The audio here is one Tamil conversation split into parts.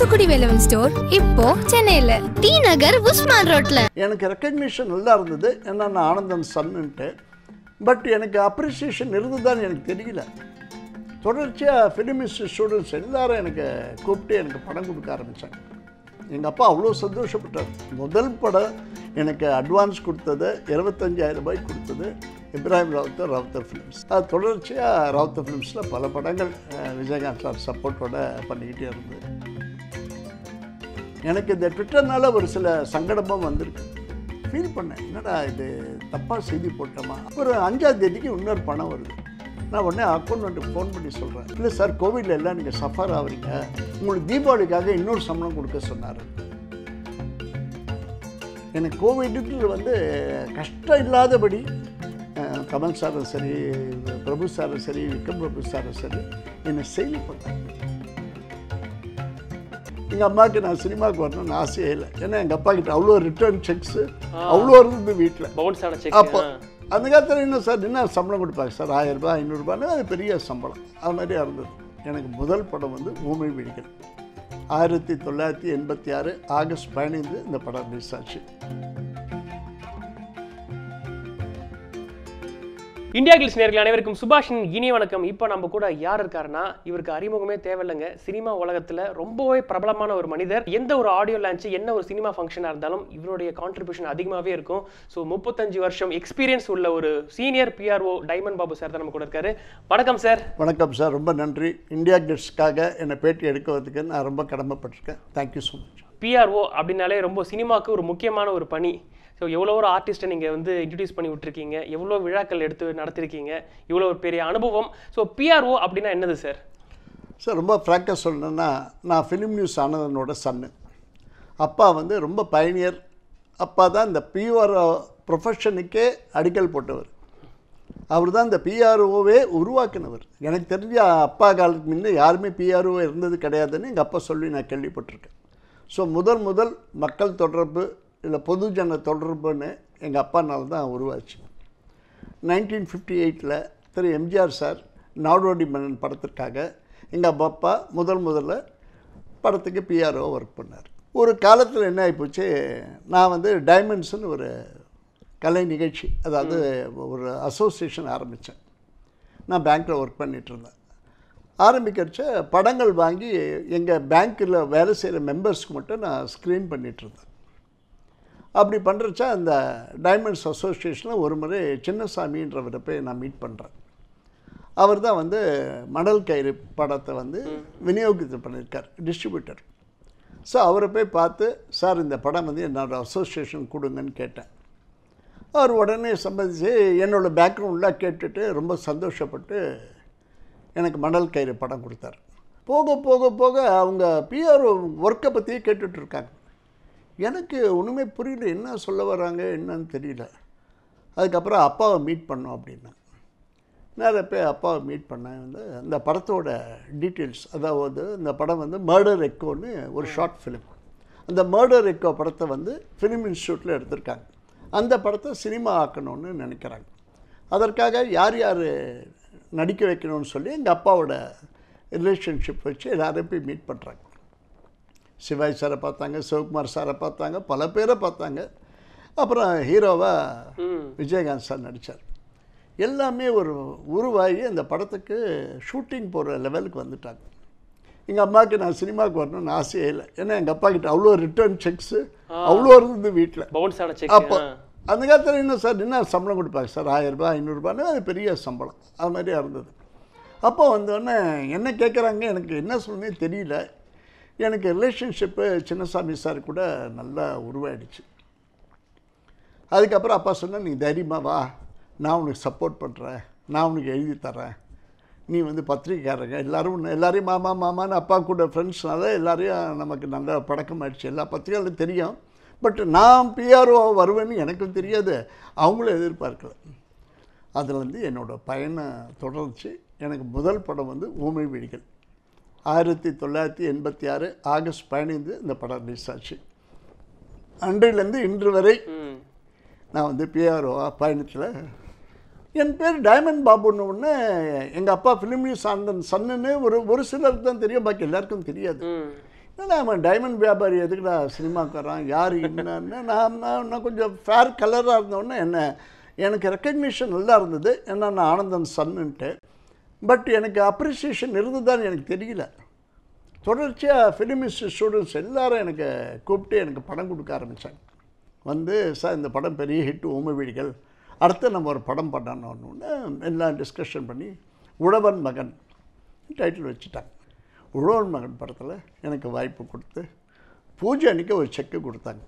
தூத்துக்குடி வேலவன் ஸ்டோர் இப்போ சென்னையில டி நகர் உஸ்மான் ரோட்ல எனக்கு ரெக்கக்னிஷன் நல்லா இருந்தது ஏன்னா நான் ஆனந்தன் சன்னுன்ட்டு பட் எனக்கு அப்ரிசியேஷன் இருந்ததுதான் எனக்கு தெரியல தொடர்ச்சியாக ஃபிலிம் ஸ்டூடெண்ட்ஸ் எல்லாரும் எனக்கு கூப்பிட்டு எனக்கு படம் கொடுக்க ஆரம்பித்தாங்க எங்கள் அப்பா அவ்வளோ சந்தோஷப்பட்டார் முதல் படம் எனக்கு அட்வான்ஸ் கொடுத்தது இருபத்தஞ்சாயிரம் ரூபாய் கொடுத்தது இப்ராஹிம் ராவுத்தர் ராவுத்தர் ஃபிலிம்ஸ் அது தொடர்ச்சியாக ராவுத்தர் ஃபிலிம்ஸில் பல படங்கள் அஹ், விஜயகாந்த் சார் சப்போர்ட்டோட பண்ணிக்கிட்டே இருந்தது எனக்கு இந்த ட்விட்டர்னால ஒரு சில சங்கடமும் வந்திருக்கு ஃபீல் பண்ணேன் என்னடா இது தப்பாக செய்தி போட்டோமா ஒரு அஞ்சாம் தேதிக்கு இன்னொரு பணம் வருது நான் உடனே அக்கௌண்ட் ஃபோன் பண்ணி சொல்கிறேன் இல்லை சார் கோவிட்ல எல்லாம் நீங்கள் சஃபர் ஆகுறீங்க உங்களுக்கு தீபாவளிக்காக இன்னொரு சம்பளம் கொடுக்க சொன்னார் எனக்கு கோவிட்டுக்கு வந்து கஷ்டம் இல்லாதபடி அஹ், கமல் சாரும் சரி பிரபு சாரும் சரி விக்ரம் பிரபு சாரும் சரி என்னை செயலி பண்ணாங்க எங்கள் அம்மாவுக்கு நான் சினிமாவுக்கு வரணும்னு ஆசையே இல்லை ஏன்னா எங்கள் அப்பா கிட்ட அவ்வளோ ரிட்டர்ன் செக்ஸு அவ்வளோ இருந்தது வீட்டில் பவுன்ஸ் ஆன செக் அப்போ அந்த காலத்தில் என்ன சார் என்ன சம்பளம் கொடுப்பாங்க சார் ஆயிரம் ரூபாய் ஐநூறுரூபான்னு அது பெரிய சம்பளம் அது மாதிரியா இருந்தது எனக்கு முதல் படம் வந்து ஊமை விழிகள் ஆயிரத்தி தொள்ளாயிரத்தி எண்பத்தி ஆறு ஆகஸ்ட் பதினைந்து இந்த படம் ரிலீஸ் ஆச்சு இந்தியா கிளிஸ் நேர்கள் அனைவருக்கும் சுபாஷின் இனிய வணக்கம் இப்போ நம்ம கூட யார் இருக்காருன்னா இவருக்கு அறிமுகமே தேவையில்லைங்க சினிமா உலகத்தில் ரொம்பவே பிரபலமான ஒரு மனிதர் எந்த ஒரு ஆடியோ லான்ச்சு என்ன ஒரு சினிமா ஃபங்க்ஷனாக இருந்தாலும் இவருடைய கான்ட்ரிபியூஷன் அதிகமாகவே இருக்கும் ஸோ முப்பத்தஞ்சு வருஷம் எக்ஸ்பீரியன்ஸ் உள்ள ஒரு senior PRO Diamond Babu sir தான் நம்ம கூட இருக்காரு வணக்கம் சார் வணக்கம் சார் ரொம்ப நன்றி இந்தியா கெட்ஸ்க்காக என்னை பேட்டி எடுக்கிறதுக்கு நான் ரொம்ப கடமைப்பட்டிருக்கேன் தேங்க்யூ ஸோ மச் பிஆர்ஓ அப்படின்னாலே ரொம்ப சினிமாவுக்கு ஒரு முக்கியமான ஒரு பணி ஸோ எவ்வளோ ஒரு ஆர்டிஸ்ட்டை நீங்கள் வந்து இன்ட்ரடியூஸ் பண்ணி விட்டுருக்கீங்க எவ்வளோ விழாக்கள் எடுத்து நடத்திருக்கீங்க இவ்வளோ ஒரு பெரிய அனுபவம் ஸோ பிஆர்ஓ அப்படின்னா என்னது சார் சார் ரொம்ப ஃப்ராங்காக சொல்லணுன்னா நான் ஃபிலிம் நியூஸ் ஆனந்தனோட சன்னு அப்பா வந்து ரொம்ப பயணியர் அப்பா தான் இந்த பிஆர் ப்ரொஃபஷனுக்கே அடிக்கல் போட்டவர் அவர் தான் இந்த பிஆர்ஓவே உருவாக்கினவர் எனக்கு தெரிஞ்ச அப்பா காலத்துக்கு முன்னே யாருமே பிஆர்ஓ இருந்தது கிடையாதுன்னு எங்கள் அப்பா சொல்லி நான் கேள்விப்பட்டிருக்கேன் ஸோ முதல் முதல் மக்கள் தொடர்பு இல்லை பொதுஜன தொடர்புன்னு எங்கள் அப்பானால தான் உருவாச்சு நைன்டீன் ஃபிஃப்டி எயிட்டில் திரு எம்ஜிஆர் சார் நாடோடி மன்னன் படத்திற்காக எங்கள் அப்பா முதல் முதல்ல படத்துக்கு பிஆர்ஓ ஒர்க் பண்ணார் ஒரு காலத்தில் என்ன ஆகிப்போச்சு நான் வந்து டைமண்ட்ஸ்னு ஒரு கலை நிகழ்ச்சி அதாவது ஒரு அசோசியேஷன் ஆரம்பித்தேன் நான் பேங்க்கில் ஒர்க் பண்ணிட்டு இருந்தேன் ஆரம்பிக்கிறச்ச படங்கள் வாங்கி எங்கள் பேங்க்கில் வேலை செய்கிற மெம்பர்ஸ்க்கு மட்டும் நான் ஸ்க்ரீன் பண்ணிட்டு இருந்தேன் அப்படி பண்ணுறச்ச அந்த டைமண்ட்ஸ் அசோசியேஷனில் ஒரு முறை சின்னசாமின்றவரை போய் நான் மீட் பண்ணுறேன் அவர் தான் வந்து மணல் கயிறு படத்தை வந்து விநியோகித்து பண்ணியிருக்கார் டிஸ்ட்ரிபியூட்டர் ஸோ அவரை போய் பார்த்து சார் இந்த படம் வந்து என்னோட அசோசியேஷன் கொடுங்கன்னு கேட்டேன் அவர் உடனே சம்மதிச்சு என்னோட பேக்ரவுண்டெலாம் கேட்டுட்டு ரொம்ப சந்தோஷப்பட்டு எனக்கு மணல் கயிறு படம் கொடுத்தார் போக போக போக அவங்க பிஆர்ஓ ஒர்க்கை பற்றியே கேட்டுட்ருக்காங்க எனக்கு ஒன்றுமே புரியல என்ன சொல்ல வராங்க என்னன்னு தெரியல அதுக்கப்புறம் அப்பாவை மீட் பண்ணோம் அப்படின்னா நேராக போய் அப்பாவை மீட் பண்ணேன் வந்து அந்த படத்தோட டீட்டெயில்ஸ் அதாவது இந்த படம் வந்து மர்டர் எக்கோன்னு ஒரு ஷார்ட் ஃபிலிம் அந்த மர்டர் எக்கோ படத்தை வந்து ஃபிலிம் இன்ஸ்டியூட்டில் எடுத்திருக்காங்க அந்த படத்தை சினிமா ஆக்கணும்னு நினைக்கிறாங்க அதற்காக யார் யார் நடிக்க வைக்கணும்னு சொல்லி எங்கள் அப்பாவோட ரிலேஷன்ஷிப் வச்சு எல்லாரையும் போய் மீட் பண்ணுறாங்க சிவாஜி சாரை பார்த்தாங்க சிவகுமார் சாரை பார்த்தாங்க பல பேரை பார்த்தாங்க அப்புறம் ஹீரோவாக விஜயகாந்த் சார் நடித்தார் எல்லாமே ஒரு உருவாகி அந்த படத்துக்கு ஷூட்டிங் போகிற லெவலுக்கு வந்துட்டாங்க எங்கள் அம்மாவுக்கு நான் சினிமாவுக்கு வரணும்னு ஆசையே இல்லை ஏன்னா எங்கள் அப்பா கிட்ட அவ்வளோ ரிட்டர்ன் செக்ஸு அவ்வளோ இருந்தது வீட்டில் பவுன்ஸ் ஆன செக் அப்போ அந்த காலத்தில் என்ன சார் என்ன சம்பளம் கொடுப்பாங்க சார் ஆயிரம் ரூபாய் ஐநூறுரூபான்னு அது பெரிய சம்பளம் அது மாதிரியா இருந்தது அப்போ வந்தோடனே என்ன கேட்குறாங்க எனக்கு என்ன சொல்லனே தெரியல எனக்கு ரிலேஷன்ஷிப்பு சின்னசாமி சார் கூட நல்லா உருவாயிடுச்சு அதுக்கப்புறம் அப்பா சொன்னேன் நீ தைரியமாக வா நான் உனக்கு சப்போர்ட் பண்ணுறேன் நான் உனக்கு எழுதி தரேன் நீ வந்து பத்திரிக்கைக்காரங்க எல்லாரும் உன்னை- எல்லாரையும் மாமா மாமான்னு அப்பா கூட ஃப்ரெண்ட்ஸ்னால எல்லாரையும் நமக்கு நல்ல பழக்கமாயிடுச்சு எல்லா பத்திரிகைகளும் தெரியும் பட் நான் பிஆர்ஓ வருவேன்னு எனக்கும் தெரியாது அவங்களும் எதிர்பார்க்கல அதில் வந்து என்னோடய பயணம் தொடர்ச்சி எனக்கு முதல் படம் வந்து ஊமை விழிகள் ஆயிரத்தி தொள்ளாயிரத்தி எண்பத்தி ஆறு ஆகஸ்ட் பதினைந்து இந்த படம் ரிலீஸ் ஆச்சு அன்றையிலேருந்து இன்று வரை ம் நான் வந்து பிஆர்ஓ பயணத்தில் என் பேர் டைமண்ட் பாபுன்னு ஒன்று எங்கள் அப்பா ஃபிலிம் நியூஸ் ஆனந்தன் சன்னுன்னு ஒரு ஒரு சிலருக்கு தான் தெரியும் பாக்கி எல்லாருக்கும் தெரியாது ம் என்னடா அவன் டைமண்ட் வியாபாரி எதுக்குடா சினிமாக்கு வரான் யார் என்னன்னு நான் நான் நான் கொஞ்சம் ஃபேர் கலராக இருந்தோடனே என்ன எனக்கு ரெக்கக்னிஷன் நல்லா இருந்தது ஏன்னா நான் ஆனந்தன் சன்னுன்ட்டு பட் எனக்கு அப்ரிசியேஷன் இருந்ததுதான் எனக்கு தெரியல தொடர்ச்சியாக ஃபிலிம் ஸ்டூடெண்ட்ஸ் எல்லாரும் எனக்கு கூப்பிட்டு எனக்கு படம் கொடுக்க ஆரம்பித்தாங்க வந்து சார் இந்த படம் பெரிய ஹிட் ஓமவீடிகள் அடுத்து நம்ம ஒரு படம் பண்ணணும்னு எல்லாம் டிஸ்கஷன் பண்ணி உழவன் மகன் டைட்டில் வச்சுட்டாங்க உழவன் மகன் படத்தில் எனக்கு வாய்ப்பு கொடுத்து பூஜை அன்றைக்கி ஒரு செக்கு கொடுத்தாங்க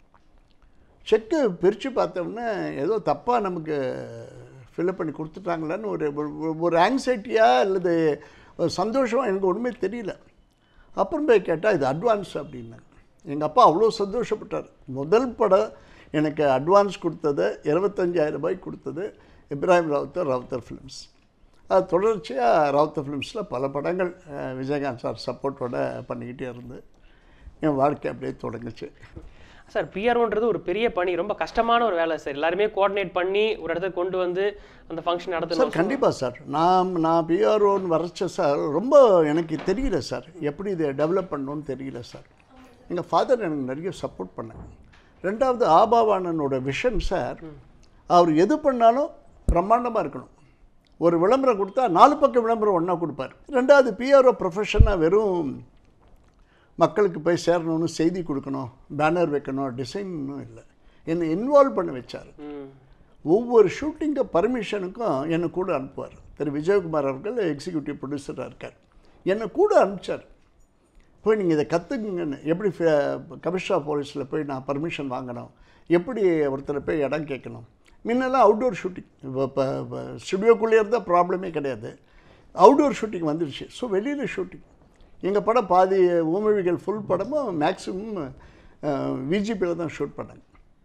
செக்கு பிரித்து பார்த்தோம்னா ஏதோ தப்பாக நமக்கு ஃபில்அப் பண்ணி கொடுத்துட்டாங்களான்னு ஒரு ஒரு- ஒரு ஆங்ஸைட்டியாக அல்லது ஒரு சந்தோஷமாக எனக்கு ஒன்றுமே தெரியல அப்புறம் போய் கேட்டால் இது அட்வான்ஸ் அப்படின்னாங்க எங்கள் அப்பா அவ்வளோ சந்தோஷப்பட்டார் முதல் படம் எனக்கு அட்வான்ஸ் கொடுத்தது இருபத்தஞ்சாயிரம் ரூபாய்க்கு கொடுத்தது இப்ராஹிம் ராவுத்தர் ராவுத்தர் ஃபிலிம்ஸ் அது தொடர்ச்சியாக ராவுத்தர் ஃபிலிம்ஸில் பல படங்கள் அஹ், விஜயகாந்த் சார் சப்போர்ட்டோட பண்ணிக்கிட்டே இருந்து என் வாழ்க்கை அப்படியே தொடங்குச்சு சார் பிஆர்ஓன்றது ஒரு பெரிய பணி ரொம்ப கஷ்டமான ஒரு வேலை சார் எல்லாருமே கோஆர்டினேட் பண்ணி ஒரு இடத்துக்கு கொண்டு வந்து அந்த ஃபங்க்ஷன் சார் நடத்தணும் கண்டிப்பாக சார் நான் நான் பிஆர்ஓன்னு வரைச்ச சார் ரொம்ப எனக்கு தெரியல சார் எப்படி இதை டெவலப் பண்ணணும்னு தெரியல சார் எங்கள் ஃபாதர் எனக்கு நிறைய சப்போர்ட் பண்ணாங்க ரெண்டாவது ஆபாவானனோட விஷன் சார் அவர் எது பண்ணாலும் பிரம்மாண்டமாக இருக்கணும் ஒரு விளம்பரம் கொடுத்தா நாலு பக்கம் விளம்பரம் ஒன்றா கொடுப்பார் ரெண்டாவது பிஆர்ஓ ப்ரொஃபஷனாக வெறும் மக்களுக்கு போய் சேரணும்னு செய்தி கொடுக்கணும் பேனர் வைக்கணும் டிசைனும் இல்லை என்னை இன்வால்வ் பண்ண வச்சார் ம். ஒவ்வொரு ஷூட்டிங்கு பர்மிஷனுக்கும் என்னை கூட அனுப்புவார் திரு விஜயகுமார் அவர்கள் எக்ஸிக்யூட்டிவ் ப்ரொடியூசராக இருக்கார் என்னை கூட அனுப்பிச்சார் போய் நீங்கள் இதை கற்றுக்குங்கன்னு எப்படி கமிஷனர் போலீஸில் போய் நான் பர்மிஷன் வாங்கணும் எப்படி ஒருத்தரை போய் இடம் கேட்கணும் முன்னெல்லாம் அவுட்டோர் ஷூட்டிங் இப்போ இப்போ ஸ்டுடியோக்குள்ளே இருந்தால் ப்ராப்ளமே கிடையாது அவுட்டோர் ஷூட்டிங் வந்துடுச்சு ஸோ வெளியில் ஷூட்டிங் எங்கள் படம் பாதி ஊமொழிகள் ஃபுல் படமும் மேக்ஸிமம் விஜிபியில் தான் ஷூட் பண்ணாங்க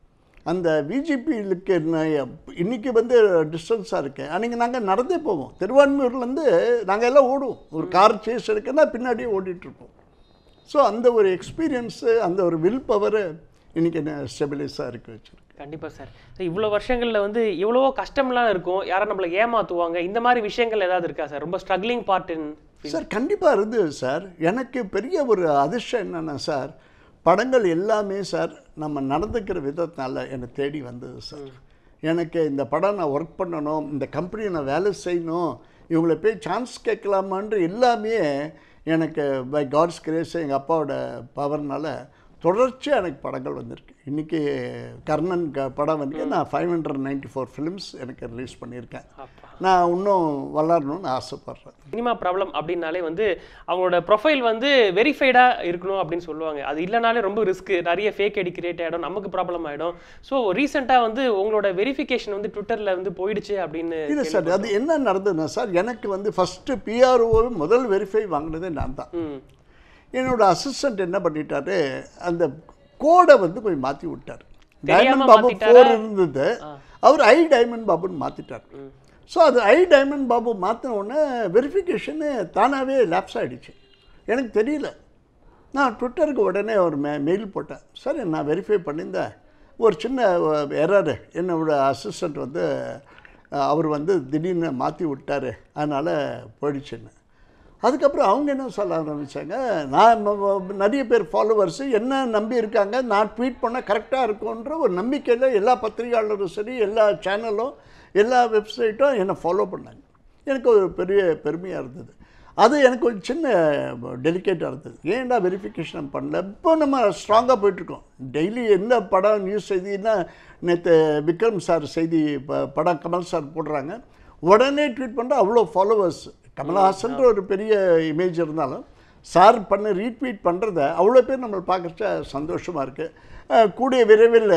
அந்த விஜிபிலுக்கு இன்னைக்கு வந்து டிஸ்டன்ஸாக இருக்கேன் அன்றைக்கி நாங்கள் நடந்தே போவோம் திருவான்மையூர்லேருந்து நாங்கள் எல்லாம் ஓடுவோம் ஒரு கார் சேஸ் எடுக்கன்னா பின்னாடியே ஓடிட்டுருப்போம் ஸோ அந்த ஒரு எக்ஸ்பீரியன்ஸு அந்த ஒரு வில் பவரு இன்றைக்கி என்ன ஸ்டெபிலைஸாக இருக்க வச்சுருக்கு கண்டிப்பா சார் சார், இவ்வளோ வருஷங்கள்ல வந்து எவ்வளவோ கஷ்டம்லாம் இருக்கும் யாரும் நம்மளை ஏமாத்துவாங்க இந்த மாதிரி விஷயங்கள் ஏதாவது இருக்கா சார் ரொம்ப ஸ்ட்ரகிளிங் பார்ட் இன் சார் கண்டிப்பாக இருந்தது சார் எனக்கு பெரிய ஒரு அதிர்ஷ்டம் என்னென்னா சார் படங்கள் எல்லாமே சார் நம்ம நடந்துக்கிற விதத்தினால என்னை தேடி வந்தது சார் எனக்கு இந்த படம் நான் ஒர்க் பண்ணணும் இந்த கம்பெனியை நான் வேலை செய்யணும் இவங்கள போய் சான்ஸ் கேட்கலாமான்ற எல்லாமே எனக்கு பை காட்ஸ் கிரேஸ் எங்கள் அப்பாவோட பவர்னால தொடர்ச்சியாக எனக்கு படங்கள் வந்திருக்கு இன்றைக்கி கர்ணன் க படம் வந்து நான் five hundred ninety four films எனக்கு ரிலீஸ் பண்ணியிருக்கேன் அப்பா. நான் இன்னும் வளரணும்னு ஆசைப்பட்றேன் சினிமா ப்ராப்ளம் அப்படின்னாலே வந்து அவங்களோட ப்ரொஃபைல் வந்து வெரிஃபைடாக இருக்கணும் அப்படின்னு சொல்லுவாங்க அது இல்லைனாலே ரொம்ப ரிஸ்க் நிறைய ஃபேக் ஐடி கிரியேட் ஆகிடும் நமக்கு ப்ராப்ளம் ஆகிடும் ஸோ ரீசெண்டாக வந்து உங்களோட வெரிஃபிகேஷன் வந்து ட்விட்டரில் வந்து போயிடுச்சு அப்படின்னு இல்லை சார் அது என்ன நடந்ததுன்னா சார் எனக்கு வந்து ஃபஸ்ட்டு பிஆர்ஓ முதல் வெரிஃபை வாங்கினதே நான் தான் ம் என்னோட அசிஸ்டன்ட் என்ன பண்ணிட்டாரு அந்த கோடை வந்து கொஞ்சம் மாற்றி விட்டார் தெரியாம டைமண்ட் பாபு மாத்திட்டாரா? ஃபோர் இருந்தது அவர் ஐ டைமண்ட் பாபுன்னு மாற்றிட்டார் ஸோ அது ஐ டைமண்ட் பாபு மாற்றின உடனே வெரிஃபிகேஷனு தானாகவே லேப்ஸ் ஆகிடுச்சு எனக்கு தெரியல நான் ட்விட்டருக்கு உடனே ஒரு மெ மெயில் போட்டேன் சார் நான் வெரிஃபை பண்ணியிருந்தேன் ஒரு சின்ன எரர் என்னோட அசிஸ்டண்ட் வந்து அஹ், அவர் வந்து திடீர்னு மாற்றி விட்டார் அதனால் போயிடுச்சுன்னு அதுக்கப்புறம் அவங்க என்ன சொல்ல ஆரம்பித்தாங்க நான் ம- ம- நிறைய பேர் ஃபாலோவர்ஸு என்ன நம்பி இருக்காங்க நான் ட்வீட் பண்ணால் கரெக்டாக இருக்கும்ன்ற ஒரு நம்பிக்கையில் எல்லா பத்திரிகையாளரும் சரி எல்லா சேனலும் எல்லா வெப்சைட்டும் என்னை ஃபாலோ பண்ணாங்க எனக்கு ஒரு பெரிய பெருமையாக இருந்தது அது எனக்கு ஒரு சின்ன டெலிகேட்டாக இருந்தது ஏன்டா வெரிஃபிகேஷன் பண்ணல இப்போ நம்ம ஸ்ட்ராங்காக போயிட்டுருக்கோம் டெய்லி என்ன படம் நியூஸ் செய்தின்னா நேற்று விக்ரம் சார் செய்தி ப- படம் கமல் சார் போடுறாங்க உடனே ட்வீட் பண்ணுற அவ்வளோ ஃபாலோவர்ஸ் கமலஹாசன்ற ஒரு பெரிய இமேஜ் இருந்தாலும் சார் பண்ண ரீட்வீட் பண்ணுறத அவ்வளோ பேர் நம்மளை பார்க்குறச்ச சந்தோஷமாக இருக்குது கூடிய விரைவில்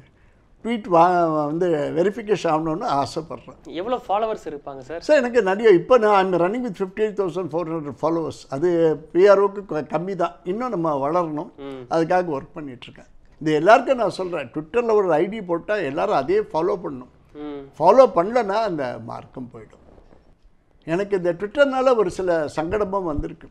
ட்வீட் வா வந்து வெரிஃபிகேஷன் ஆகணும்னு ஆசைப்பட்றேன் எவ்வளோ ஃபாலோவர்ஸ் இருப்பாங்க சார் சார் எனக்கு நிறைய இப்போ நான் running with fifty eight thousand four hundred followers அது பிஆர்ஓக்கு கம்மி தான் இன்னும் நம்ம வளரணும் அதுக்காக ஒர்க் பண்ணிகிட்ருக்கேன் இது எல்லாருக்கும் நான் சொல்கிறேன் ட்விட்டரில் ஒரு ஐடி போட்டால் எல்லாரும் அதே ஃபாலோ பண்ணணும் ம் ஃபாலோ பண்ணலன்னா அந்த மார்க்கும் போயிடும் எனக்கு இந்த ட்விட்டர்னால ஒரு சில சங்கடமும் வந்திருக்கு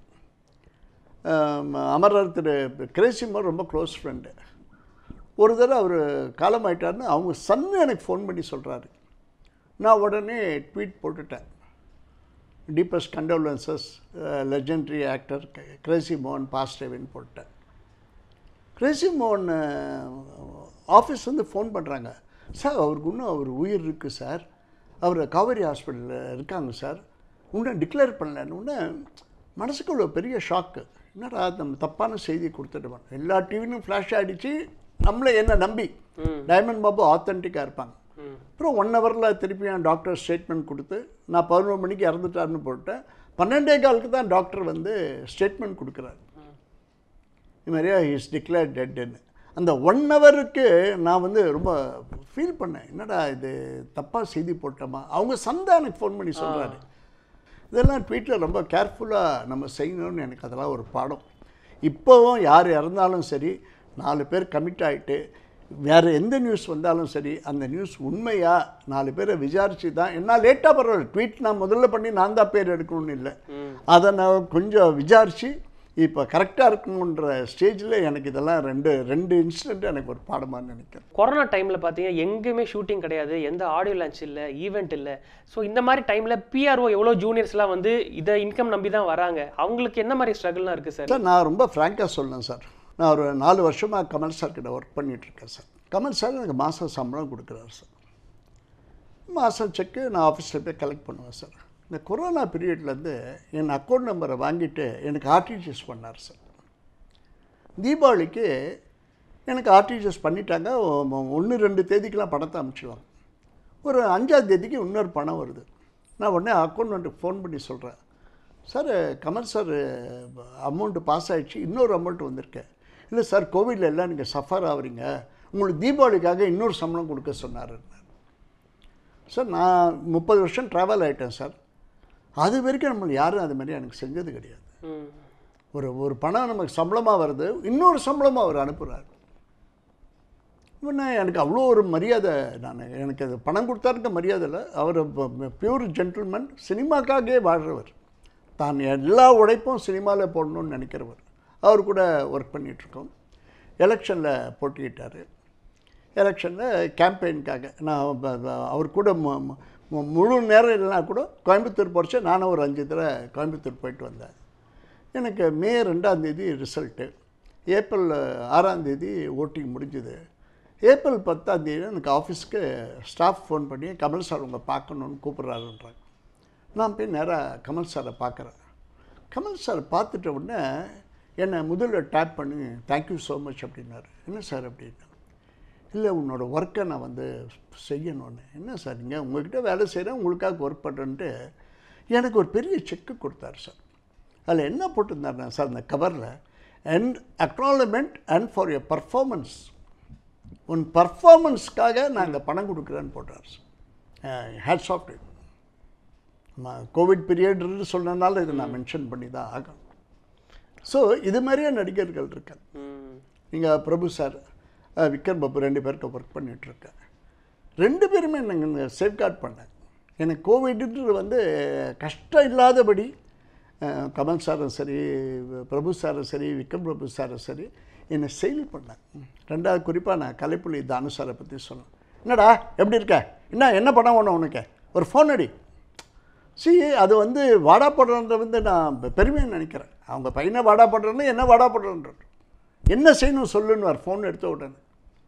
ஆம், அமரர் திரு கிரேசிமர் ரொம்ப க்ளோஸ் ஃப்ரெண்டு ஒரு தடவை அவர் காலமாயிட்டாருன்னு அவங்க சன்னு எனக்கு ஃபோன் பண்ணி சொல்கிறாரு நான் உடனே ட்வீட் போட்டுட்டேன் deepest condolences legendary actor Crazy மோகன் பாஸ்டேவின்னு போட்டேன் கிரேசி மோகன் ஆஃபீஸ் வந்து ஃபோன் பண்ணுறாங்க சார் அவருக்கு இன்னும் அவர் உயிர் இருக்குது சார் அவர் காவேரி ஹாஸ்பிட்டலில் இருக்காங்க சார் இன்னும் டிக்ளேர் பண்ணலன்னு உடனே மனசுக்குள்ள ஒரு பெரிய ஷாக்கு என்னடா நம்ம தப்பான செய்தி கொடுத்துட்டு எல்லா டிவிலையும் ஃப்ளாஷ் ஆகிடுச்சு நம்மளை என்ன நம்பி டைமண்ட் பாபு ஆத்தென்டிக்காக இருப்பாங்க அப்புறம் ஒன் ஹவரில் திருப்பியும் டாக்டர் ஸ்டேட்மெண்ட் கொடுத்து நான் பதினோரு மணிக்கு இறந்துட்டாருன்னு போட்டேன் பன்னெண்டே காலுக்கு தான் டாக்டர் வந்து ஸ்டேட்மெண்ட் கொடுக்குறாரு இது மாதிரியா இஸ் டிக்ளேர் டெட்டுன்னு அந்த ஒன் ஹவருக்கு நான் வந்து ரொம்ப ஃபீல் பண்ணேன் என்னடா இது தப்பாக செய்தி போட்டோமா அவங்க சந்தா எனக்கு ஃபோன் பண்ணி சொல்கிறாரு இதெல்லாம் ட்வீட்டில் ரொம்ப கேர்ஃபுல்லாக நம்ம செய்யணும்னு எனக்கு அதெல்லாம் ஒரு பாடம் இப்போவும் யார் இறந்தாலும் சரி நாலு பேர் கமிட் ஆகிட்டு வேறு எந்த நியூஸ் வந்தாலும் சரி அந்த நியூஸ் உண்மையா நாலு பேரை விசாரித்து தான் என்ன லேட்டாக பரவாயில்ல ட்வீட் நான் முதல்ல பண்ணி நான் தான் பேர் எடுக்கணும்னு இல்லை அதை நான் கொஞ்சம் விசாரித்து இப்போ கரெக்டாக இருக்கணுன்ற ஸ்டேஜில் எனக்கு இதெல்லாம் ரெண்டு ரெண்டு இன்சிடென்ட் எனக்கு ஒரு பாடமாக நினைக்கிறேன் கொரோனா டைமில் பார்த்தீங்கன்னா எங்கேயுமே ஷூட்டிங் கிடையாது எந்த ஆடியோ லான்ச் இல்லை ஈவெண்ட் இல்லை ஸோ இந்த மாதிரி டைமில் பிஆர்ஓ எவ்வளோ ஜூனியர்ஸ்லாம் வந்து இதை இன்கம் நம்பி தான் வராங்க அவங்களுக்கு என்ன மாதிரி ஸ்ட்ரகிள்லாம் இருக்குது சார் சார் நான் ரொம்ப ஃப்ராங்காக சொல்லேன் சார் நான் ஒரு நாலு வருஷமாக கமல் சார் கிட்ட ஒர்க் பண்ணிகிட்ருக்கேன் சார் கமல் சார் எனக்கு மாதம் சம்பளம் கொடுக்குறாரு சார் மாதம் செக்கு நான் ஆஃபீஸில் போய் கலெக்ட் பண்ணுவேன் சார் இந்த கொரோனா பீரியட்லேருந்து என் அக்கௌண்ட் நம்பரை வாங்கிட்டு எனக்கு ஆர்டிஜிஎஸ் பண்ணார் சார் தீபாவளிக்கு எனக்கு ஆர்டிஜிஎஸ் பண்ணிட்டாங்க ஒன்று ரெண்டு தேதிக்கெலாம் பணத்தை அனுப்பிச்சிடுவாங்க ஒரு அஞ்சாம் தேதிக்கு இன்னொரு பணம் வருது நான் உடனே அக்கௌண்ட்டுக்கு ஃபோன் பண்ணி சொல்கிறேன் sir Kamal sir amount pass ஆகிடுச்சு இன்னொரு அமௌண்ட் வந்திருக்கேன் இல்லை சார் கோவிலில் எல்லாம் நீங்கள் சஃபர் ஆகுறீங்க உங்களுக்கு தீபாவளிக்காக இன்னொரு சம்பளம் கொடுக்க சொன்னார் சார் நான் முப்பது வருஷம் ட்ராவல் ஆகிட்டேன் சார் அது வரைக்கும் நம்ம யாரும் அது மாதிரி எனக்கு செஞ்சது கிடையாது ம் ஒரு ஒரு பணம் நமக்கு சம்பளமாக வருது இன்னொரு சம்பளமாக அவர் அனுப்புகிறார் இன்னும் எனக்கு அவ்வளோ ஒரு மரியாதை நான் எனக்கு அது பணம் கொடுத்தாருக்க மரியாதை இல்லை அவர் பியூர் ஜென்டில்மேன் சினிமாக்காகவே வாழ்கிறவர் தான் எல்லா உழைப்பும் சினிமாவில் போடணும்னு நினைக்கிறவர் அவர் கூட ஒர்க் பண்ணிகிட்ருக்கோம் எலெக்ஷனில் போட்டிக்கிட்டார் எலெக்ஷனில் கேம்பெயினுக்காக நான் ப- ப- அவர் கூட மு- மு- முழு நேரம் இல்லைனா கூட கோயம்புத்தூர் போகிறச்ச நானும் ஒரு அஞ்சு தடவை கோயம்புத்தூர் போயிட்டு வந்தேன் எனக்கு மே ரெண்டாம் தேதி ரிசல்ட்டு ஏப்ரல் ஆறாம் தேதி ஓட்டிங் முடிஞ்சுது ஏப்ரல் பத்தாம் தேதி எனக்கு ஆஃபீஸ்க்கு ஸ்டாஃப் ஃபோன் பண்ணி கமல் சார் உங்களை பார்க்கணுன்னு கூப்பிட்றாருன்றாங்க நான் போய் நேராக கமல் சாரை பார்க்குறேன் கமல் சார் பார்த்துட்ட உடனே என்னை முதல்ல டேப் பண்ணி தேங்க்யூ ஸோ மச் அப்படின்னாரு என்ன சார் அப்படின்னு இல்லை உன்னோட ஒர்க்கை நான் வந்து செய்யணும்னு என்ன சார் நீங்கள் உங்கள்கிட்ட வேலை செய்கிறேன் உங்களுக்காக ஒர்க் பண்ணுறேன்ட்டு எனக்கு ஒரு பெரிய செக்கு கொடுத்தாரு சார் அதில் என்ன போட்டிருந்தாருன்னா சார் அந்த கவரில் and acknowledgement and for your performance உன் பர்ஃபார்மன்ஸ்க்காக நான் இந்த பணம் கொடுக்குறேன்னு போட்டார் சார் ஹேட்ஸ் ஆஃப் கோவிட் பீரியட்னு சொன்னதுனால இதை நான் மென்ஷன் பண்ணி தான் ஆகணும் ஸோ இது மாதிரியே நடிகர்கள் இருக்காங்க ம் நீங்கள் பிரபு சார் அஹ், விக்ரம் பாபு ரெண்டு பேர்கிட்ட ஒர்க் பண்ணிகிட்ருக்கேன் ரெண்டு பேருமே நாங்கள் சேஃப்கார்ட் பண்ணேன் எனக்கு கோவிட்ன்றது வந்து கஷ்டம் இல்லாதபடி அஹ், கமல் சாரும் சரி பிரபு சாரும் சரி விக்ரம் பிரபு சாரும் சரி என்னை செயல் பண்ணேன் ரெண்டாவது குறிப்பாக நான் கலைப்புலி தானு சாரை பற்றி சொன்னேன் என்னடா எப்படி இருக்க என்ன என்ன பணம் வேணும் உனக்கு ஒரு ஃபோன் அடி சி அது வந்து வாடா போடுறன்ற வந்து நான் பெ- பெருமையாக நினைக்கிறேன் அவங்க பையனை வாடா போடுறேன்னு என்ன வாடா போடுறன்ற என்ன செய்யணும் சொல்லுன்னு ஃபோன் எடுத்த உடனே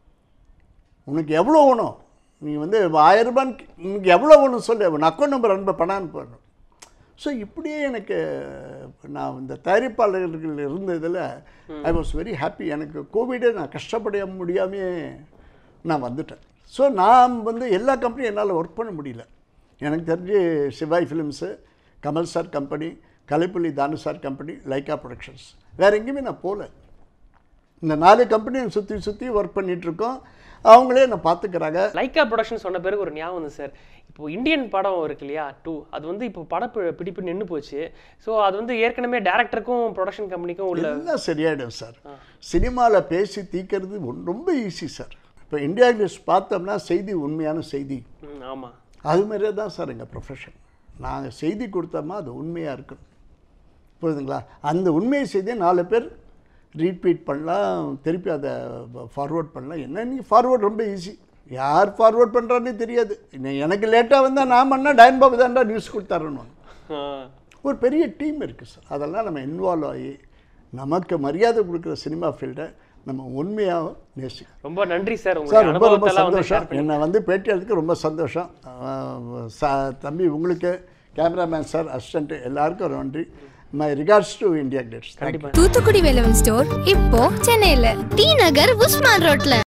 உனக்கு எவ்வளோ வேணும் நீ வந்து ஆயிரம் ரூபாய்க்கு உனக்கு எவ்வளோ வேணும் சொல்லு உன் அக்கௌண்ட் நம்பர் அனுப்ப பணம் அனுப்பணும் ஸோ இப்படியே எனக்கு நான் இந்த தயாரிப்பாளர்கள் இருந்ததில் ஐ வாஸ் வெரி ஹாப்பி எனக்கு கோவிடை நான் கஷ்டப்பட முடியாமே நான் வந்துட்டேன் ஸோ நான் வந்து எல்லா கம்பெனியும் என்னால் ஒர்க் பண்ண முடியல எனக்கு தெரிஞ்சு சிவாய் films Kamal sir company Kalaipuli Thanu sir company Lyca productions வேறு எங்கேயுமே நான் போகல இந்த நாலு கம்பெனியும் சுற்றி சுற்றி ஒர்க் பண்ணிகிட்ருக்கோம் அவங்களே என்னை பார்த்துக்கிறாங்க லைக்கா ப்ரொடக்ஷன் சொன்ன பிறகு ஒரு ஞாபகம் வந்து சார் இப்போ இந்தியன் படம் இருக்கு இல்லையா டூ அது வந்து இப்போ படப்பு பிடிப்பு நின்று போச்சு ஸோ அது வந்து ஏற்கனவே டேரக்டருக்கும் ப்ரொடக்ஷன் கம்பெனிக்கும் உள்ள எல்லாம் சரியாயிடும் சார் சினிமாவில் பேசி தீக்கிறது ஒன்- ரொம்ப ஈஸி சார் இப்போ இந்தியா நியூஸ் பார்த்தோம்னா செய்தி உண்மையான செய்தி ம், ஆமா அது மாதிரியே தான் சார் எங்கள் ப்ரொஃபஷன் நாங்கள் செய்தி கொடுத்தோமா அது உண்மையாக இருக்கணும் புரியுதுங்களா அந்த உண்மையை செய்தியை நாலு பேர் ரீட்வீட் பண்ணலாம் திருப்பி அதை ஃபார்வர்ட் பண்ணலாம் என்ன நீங்கள் ஃபார்வர்ட் ரொம்ப ஈஸி யார் ஃபார்வர்ட் பண்ணுறான்னு தெரியாது இன்னும் எனக்கு லேட்டாக வந்தால் நான் பண்ணால் டயன் பாபு தான்டா நியூஸ் கொடுத்தாருன்னு ஆ. ஒரு பெரிய டீம் இருக்குது சார் அதெல்லாம் நம்ம இன்வால்வ் ஆகி நமக்கு மரியாதை கொடுக்குற சினிமா ஃபீல்டை நம்ம உண்மையாக நேசிக்கணும் ரொம்ப நன்றி சார் சார் உங்களுடைய ரொம்ப ரொம்ப அனுபவத்தெல்லாம் வந்து சந்தோஷம் share பண்ணி- என்னை வந்து பேட்டி எடுத்துக்க ரொம்ப சந்தோஷம் அஹ், ச- தம்பி உங்களுக்கு கேமராமேன் சார் அசிஸ்டன்ட் எல்லாருக்கும் ஒரு நன்றி my regards to India greats thank you Thoothukudi Velavan store இப்போ சென்னையில டி நகர் உஸ்மான் ரோட்ல